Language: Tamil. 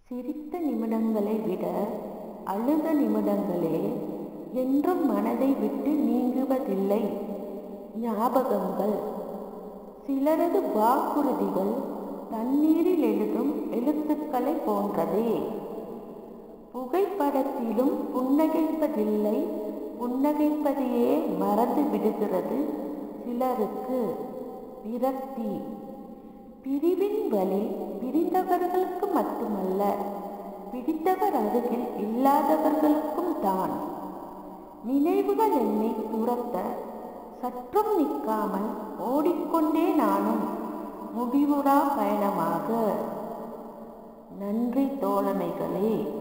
சிரித்த நிமிடங்களை விட அழுத நிமிடங்களே என்றும் மனதை விட்டு நீங்குவதில்லை ஞாபகங்கள் சிலரது வாக்குறுதிகள் தண்ணீரில் எழுதும் எழுத்துக்களை போன்றதே புகைப்படத்திலும் புன்னகைப்பதில்லை புன்னகைப்பதையே மறந்து விடுகிறது சிலருக்கு விரக்தி பிரிவின் வழி பிரிந்தவர்களுக்கு மட்டுமல்ல பிடித்தவர் அருகில் இல்லாதவர்களுக்கும் தான் நினைவுகள் என்னை துரத்த சற்றும் நிற்காமல் ஓடிக்கொண்டே நானும் முடிவுறா பயணமாக நன்றி தோழமைகளே